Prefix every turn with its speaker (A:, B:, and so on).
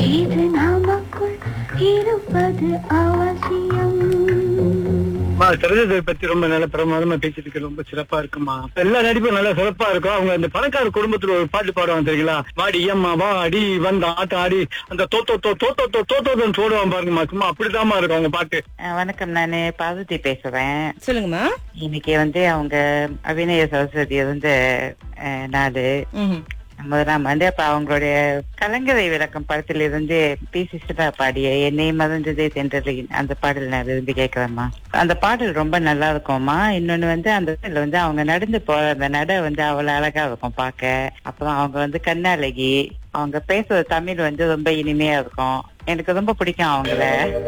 A: இது நமக்குள் இருப்பது அவசியம்
B: அம்மா சரோஜாதேவி பத்தி ரொம்ப நல்ல பிரமாதமா பேசிட்டு இருக்கு ரொம்ப சிறப்பா இருக்குமா எல்லா நடிப்பும் நல்லா சிறப்பா இருக்கும் அவங்க அந்த பணக்கார குடும்பத்துல ஒரு பாட்டு பாடுவாங்க தெரியுங்களா வாடி அம்மா வா அடி வந்த ஆட்டம் ஆடி அந்த தோத்தோ தோ தோத்தோ தோ தோத்தோன்னு சோடுவான் பாருங்கம்மா சும்மா அப்படிதாம்மா இருக்கும் அவங்க பாட்டு
C: அஹ் வணக்கம் நானு பார்வதி பேசுறேன்
D: சொல்லுங்கம்மா
C: இன்னைக்கு வந்து அவங்க அபிநய சரஸ்வதி வந்து அஹ், நாளு
D: ம்ஹும்.
C: முதலாம் வந்து அப்ப அவங்களுடைய கலங்கரை விளக்கம் படத்துல இருந்து பி சிஸ்டரா பாடிய என்னை மறந்ததே தென்றலின் அந்த பாடல் நான் விரும்பி கேட்கிறேம்மா அந்த பாடல் ரொம்ப நல்லா இருக்கும்மா இன்னொன்னு வந்து அந்த இடத்துல வந்து அவங்க நடந்து போற அந்த நட வந்து அவ்வளவு அழகா இருக்கும் பார்க்க அப்புறம் அவங்க வந்து கண்ணழகி அவங்க பேசுற தமிழ் வந்து ரொம்ப இனிமையா இருக்கும் எனக்கு ரொம்ப பிடிக்கும் அவங்கள